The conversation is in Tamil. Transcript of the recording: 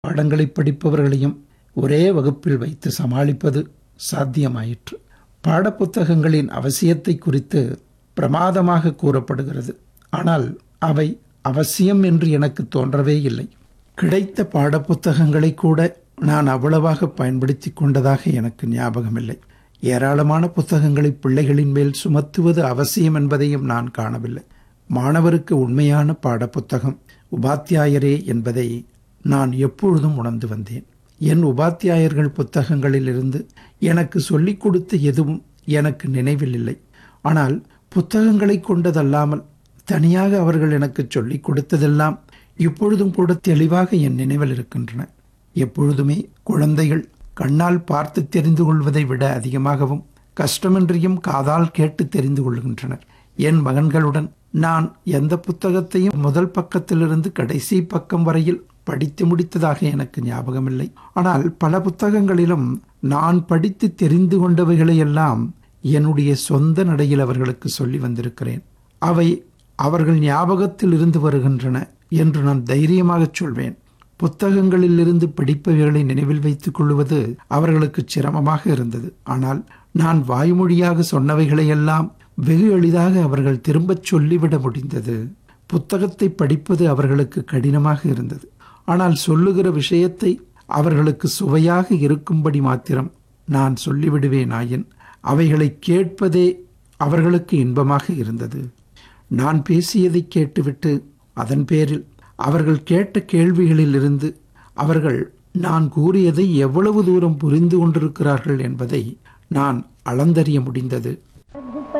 பாடங்களை படிப்பவர்களையும் ஒரே வகுப்பில் வைத்து சமாளிப்பது சாத்தியமாயிற்று பாடப்புத்தகங்களின் அவசியத்தை குறித்து பிரமாதமாக கூறப்படுகிறது ஆனால் அவை அவசியம் என்று எனக்கு தோன்றவே இல்லை கிடைத்த பாடப்புத்தகங்களை கூட நான் அவ்வளவாக பயன்படுத்தி கொண்டதாக எனக்கு ஞாபகமில்லை ஏராளமான புத்தகங்களை பிள்ளைகளின் மேல் சுமத்துவது அவசியம் என்பதையும் நான் காணவில்லை மாணவருக்கு உண்மையான பாடப்புத்தகம் உபாத்தியாயரே என்பதை நான் எப்பொழுதும் உணர்ந்து வந்தேன் என் உபாத்தியாயர்கள் புத்தகங்களிலிருந்து எனக்கு சொல்லிக் கொடுத்த எதுவும் எனக்கு நினைவில் இல்லை ஆனால் புத்தகங்களை கொண்டதல்லாமல் தனியாக அவர்கள் எனக்கு சொல்லிக் கொடுத்ததெல்லாம் இப்பொழுதும் கூட தெளிவாக என் நினைவில் இருக்கின்றன எப்பொழுதுமே குழந்தைகள் கண்ணால் பார்த்து தெரிந்து கொள்வதை விட அதிகமாகவும் கஷ்டமின்றியும் காதால் கேட்டு தெரிந்து கொள்கின்றனர் என் மகன்களுடன் நான் எந்த புத்தகத்தையும் முதல் பக்கத்திலிருந்து கடைசி பக்கம் வரையில் படித்து முடித்ததாக எனக்கு ஞாபகமில்லை ஆனால் பல புத்தகங்களிலும் நான் படித்து தெரிந்து கொண்டவைகளையெல்லாம் என்னுடைய சொந்த நடையில் அவர்களுக்கு சொல்லி வந்திருக்கிறேன் அவை அவர்கள் ஞாபகத்தில் இருந்து வருகின்றன என்று நான் தைரியமாக சொல்வேன் புத்தகங்களிலிருந்து படிப்பவைகளை நினைவில் வைத்துக் கொள்வது அவர்களுக்கு சிரமமாக இருந்தது ஆனால் நான் வாய்மொழியாக சொன்னவைகளையெல்லாம் வெகு எளிதாக அவர்கள் திரும்பச் சொல்லிவிட முடிந்தது புத்தகத்தை படிப்பது அவர்களுக்கு கடினமாக இருந்தது ஆனால் சொல்லுகிற விஷயத்தை அவர்களுக்கு சுவையாக இருக்கும்படி மாத்திரம் நான் சொல்லிவிடுவேன் ஆயின் அவைகளை கேட்பதே அவர்களுக்கு இன்பமாக இருந்தது நான் பேசியதை கேட்டுவிட்டு அதன் பேரில் அவர்கள் கேட்ட கேள்விகளில் இருந்து அவர்கள் நான் கூறியதை எவ்வளவு தூரம் புரிந்து கொண்டிருக்கிறார்கள் என்பதை நான் அளந்தறிய முடிந்தது